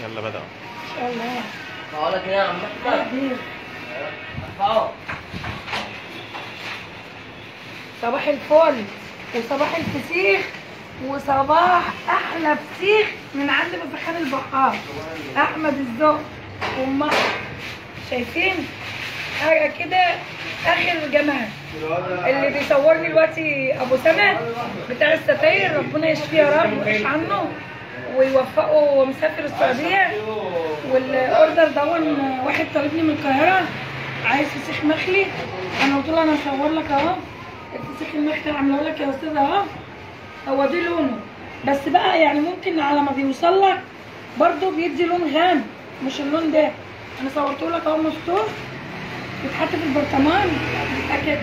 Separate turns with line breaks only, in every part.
يلا بدأ
ان شاء الله
بقول لك ايه يا عم
يا كبير
اهو
صباح الفل وصباح الفسيخ وصباح احلى فسيخ من عند مفخان البحار احمد الذوق وما شايفين حاجه كده اخر جمال اللي بيصورني دلوقتي ابو سنه بتاع الستاير ربنا يشفيه يا رب ويعيش عنه ويوفقه ومسافر السعوديه والاوردر دون واحد طالبني من القاهره عايز فسيخ مخلي انا قلت له انا هصور لك اهو الفسيخ المخلي عامله لك يا استاذ اهو هو دي لونه بس بقى يعني ممكن على ما بيوصل لك برضه بيدي لون غامق مش اللون ده انا صورته لك اهو مفتوح بيتحط في البرطمان بيبقى كده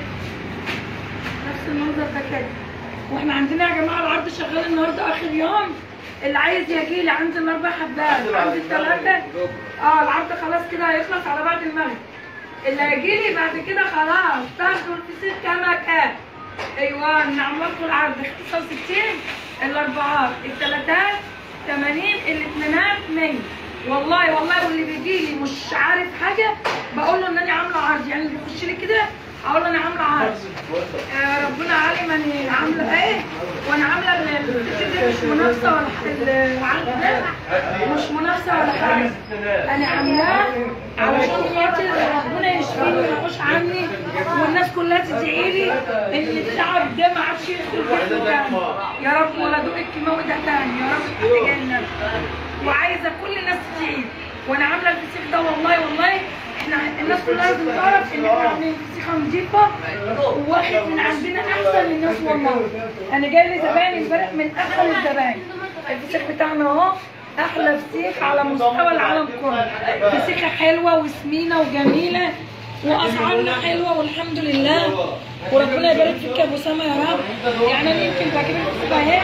نفس المنظر ده كده واحنا عندنا يا جماعه العرض شغال النهارده اخر يوم اللي عايز يجي لي عندي الاربع حبات عندي الثلاثه اه العرض خلاص كده هيخلص على بعد المغرب اللي هيجي لي بعد كده خلاص تاخدوا الفسيخ كما كان ايوه نعمل لكم العرض 65 الاربعات الثلاثات 80 الاثنينات 100 والله والله واللي بيجي لي مش عارف حاجه بقول له ان انا عامله عرض يعني اللي بيخش لي كده اقول له انا عامله عرض آه، ربنا عالم انا عامله ايه وانا عامله ال- الفكره دي مش منافسه ولا ح- العرض ده مش منافسه ولا حاجه انا عاملاه علشان خاطر ربنا يشفيني ويحوش عني والناس كلها تدعي لي ان التعب ده ما عادش يدخل جسمي تاني يا رب ولا دوق الكيماوي ده تاني يا رب تجنن وعايزه كل الناس تدعي لي. وانا عامله الفسيخ ده والله والله احنا الناس كلها لازم تعرف ان احنا عاملين فسيخه نظيفه وواخد من عندنا احسن الناس والله انا جاي لي زباين امبارح من احسن الزباين الفسيخ بتاعنا اهو احلى فسيخ على مستوى العالم كله فسيخه حلوه وسمينه وجميله واسعارنا حلوه والحمد لله وربنا يبارك فيك يا ابو سما يا رب يعني انا يمكن بجيب الفسيخه اهي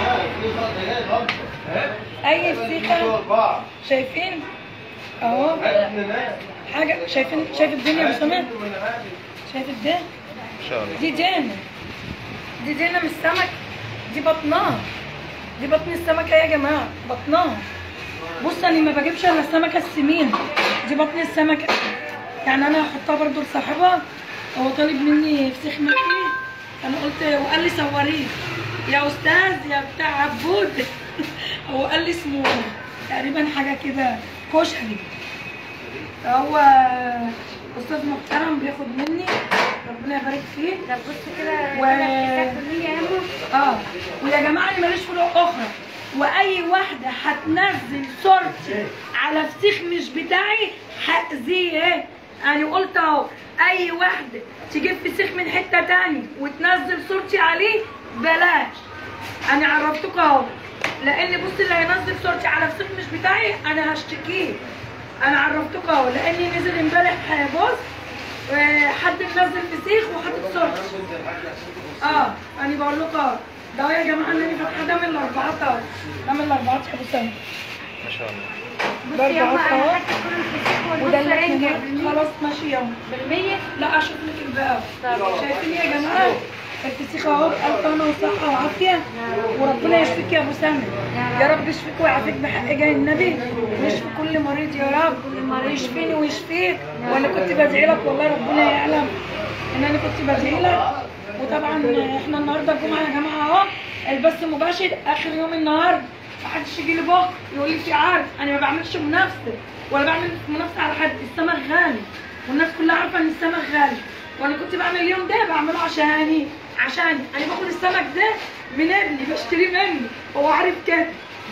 اي فسيخه شايفين اهو حاجه شايفين شايف الدنيا يا ابو سما شايف الدنيا
ان شاء الله
دي دينا دي دينا من السمك دي بطنها دي بطن السمكة يا جماعة بطنها بص انا ما بجيبش الا السمكة السمين دي بطن السمكة يعني انا هحطها برضو لصاحبها هو طالب مني فسيخ مخلي انا قلت وقال لي صوريه يا استاذ يا بتاع عبود هو قال لي اسمه تقريبا حاجة كده كشري هو استاذ محترم بياخد مني ربنا يبارك فيه
طب بص كده
و-
تاكل يا ماما
اه ويا جماعه انا ماليش فروع اخرى واي واحده هتنزل صورتي على فسيخ مش بتاعي هاذيه انا قلت اهو اي واحده تجيب فسيخ من حته تاني وتنزل صورتي عليه بلاش انا عرفتك اهو لان بص اللي هينزل صورتي على فسيخ مش بتاعي انا هشتكيه انا عرفتك اهو لاني نزل امبارح بوست آه، حد منزل فسيخ وحاطط صورتي اه انا بقول لكم اه ده يا جماعه اللي انا فاتحه ده من الاربعات اهو ده من الاربعات يا ابو سامي
ما شاء الله
ده
بصي يا ماما
الاربعات
انا
اهو
خدت كل الفسيخ
وده
والنص
اللي
رنجة
احنا خلاص ماشي يلا
بالمية
لا اشوف لك الباقي شايفين يا جماعه الفسيخ اهو بألف هنا وصحه وعافيه وربنا يشفيك يا ابو سامي يا رب يشفيك ويعافيك بحق جاي النبي ويشفي كل مريض يا رب ويشفيني ويشفيك وانا كنت بدعي لك والله ربنا يعلم ان انا كنت بدعي لك وطبعا احنا النهارده الجمعه يا جماعه اهو البث مباشر اخر يوم النهارده محدش يجي لي بكره يقول لي في عرض انا ما بعملش منافسه ولا بعمل منافسه على حد السمك غالي والناس كلها عارفه ان السمك غالي وانا كنت بعمل اليوم ده بعمله عشاني عشاني انا باخد السمك ده من ابني بشتريه منه هو عارف كده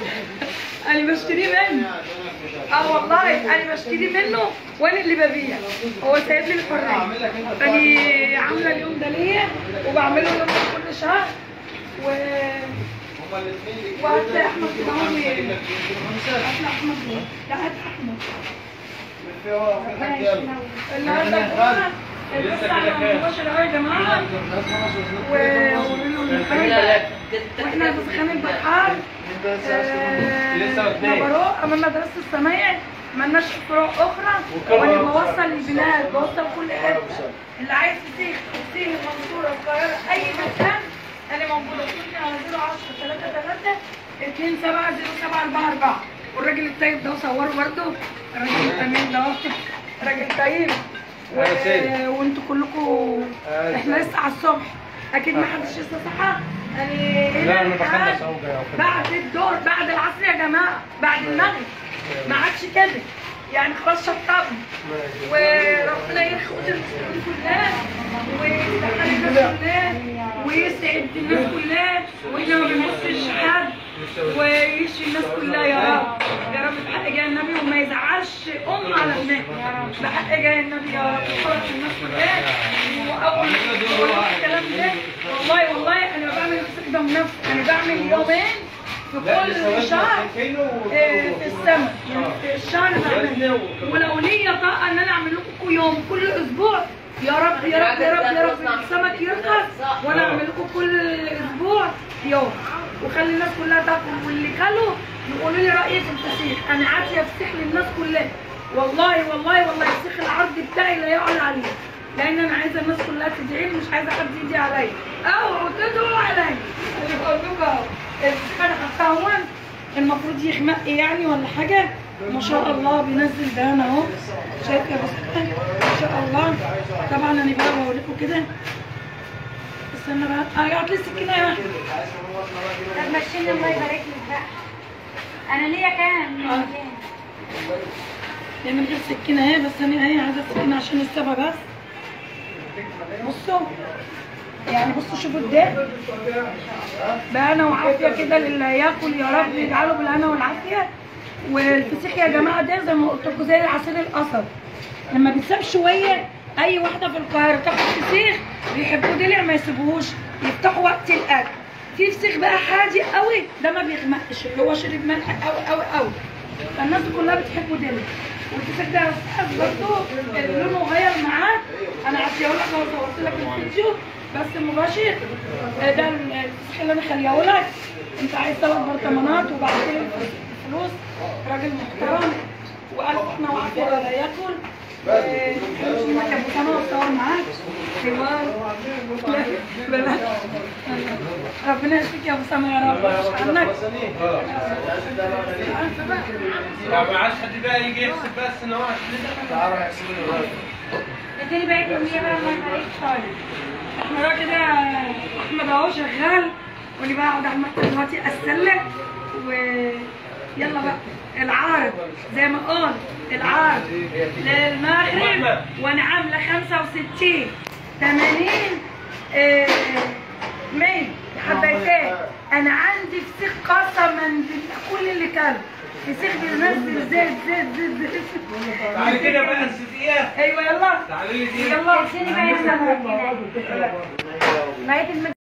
انا بشتريه منه اه والله انا بشتري منه وانا اللي ببيع هو سايب لي الحريه انا عامله اليوم ده ليا وبعمله يوم كل شهر و وهتلاقي احمد كده هو بي- هتلاقي احمد ده. لا هات احمد النهارده الجمعة البث على مباشر اهو يا جماعه وقولوا له واحنا في خان البحار مبروك امام مدرسه السمايع مالناش فروع اخرى وانا بوصل البلاد بوصل كل حته اللي عايز فسيخ فسيخ منصوره القاهره اي مكان انا موجوده كل على 010 3 3 2 7 0 7 4 4 والراجل الطيب ده صوره برضه الراجل التمام ده أهو. راجل طيب و...
أهلا وسهلا.
وانتوا كلكم
أهلا
احنا
وسهلا.
لسه على الصبح اكيد ما حدش لسه صحى يعني
لا
هنا
انا
الحال
بخلص اهو جاي أهو.
بعد الدور بعد العصر يا جماعه بعد المغرب ما عادش كده يعني خلاص شطبنا وربنا يخوت المسلمين كلها ويستحق الناس كلها ويسعد الناس كلها واحنا ما بنبصش حد ويشفي الناس كلها يا رب يا رب بحق جاي النبي وما يزعلش ام على ابنها بحق جاي النبي يا رب يفرح الناس كلها واول ما تقول الكلام ده والله والله انا بعمل نفسي كده بنفسي انا بعمل يومين في كل شهر إيه، في السنة يعني في الشهر بعمل ولو ليا طاقة ان انا اعمل لكم يوم كل اسبوع يا رب يا رب يا رب يا رب السمك يرخص وانا اعمل لكم كل اسبوع يوم وخلي الناس كلها تاكل واللي كلوا يقولوا لي رايي في الفسيخ انا عافيه فسيخ للناس كلها والله والله والله الفسيخ العرض بتاعي لا يعلى عليه لان انا عايزه الناس كلها تدعي لي مش عايزه حد يجي عليا اوعوا تدعوا عليا اللي بقول لكم اهو الفسيخ انا حطاه هون المفروض يغمق يعني ولا حاجه ما شاء الله بينزل دهان اهو شايف يا بس ما شاء الله طبعا انا بقى بوريكم كده استنى بقى اه هات لي السكينه يا واحد
طب مشيني الله يبارك لك بقى انا ليا كام
آه. هي من غير سكينه اهي بس انا اهي عايزه السكينه عشان السبا بس بصوا يعني بصوا شوفوا الدق بهنا وعافيه كده للي ياكل يا رب يجعله بالهنا والعافيه والفسيخ يا جماعه ده زي ما قلت لكم زي عصير القصب لما بيتساب شويه اي واحده في القاهره تاخد فسيخ بيحبوه دلع ما يسيبوهوش يفتحوا وقت الاكل في فسيخ بقى حادي قوي ده ما بيغمقش اللي هو شرب ملح قوي قوي قوي فالناس كلها بتحبه دلع والفسيخ ده أستاذ برضه لونه غير معاك انا عديه لك لو صورت لك الفيديو بس مباشر آه، ده الفسيخ اللي انا خليه لك انت عايز ثلاث برطمانات وبعد كده الفلوس راجل محترم والف احنا وعافيه ولا ياكل آه، مش انك ابو سما وصور معاك حوار لا بلاش ربنا يشفيك يا ابو سما يا رب مش عنك عارفة بقى.
ما عادش حد بقى يجي يحسب بقى السنوات
اديني بقى كمية بقى الله يبارك
طيب احنا بقى كده احمد اهو شغال وانا بقى اقعد على المكتب دلوقتي اسلك و يلا بقى العارض زي ما قلت العارض للمغرب وانا عامله 65 80 آه، 100 حبيتات انا عندي فسيخ قسما بالله كل اللي كان فسيخ بينزل زيت زيت زيت زيت
تعالي كده بقى الستية
ايوه يلا
تعالي لي دي
يلا
اديني بقى يا سما كده لغاية المد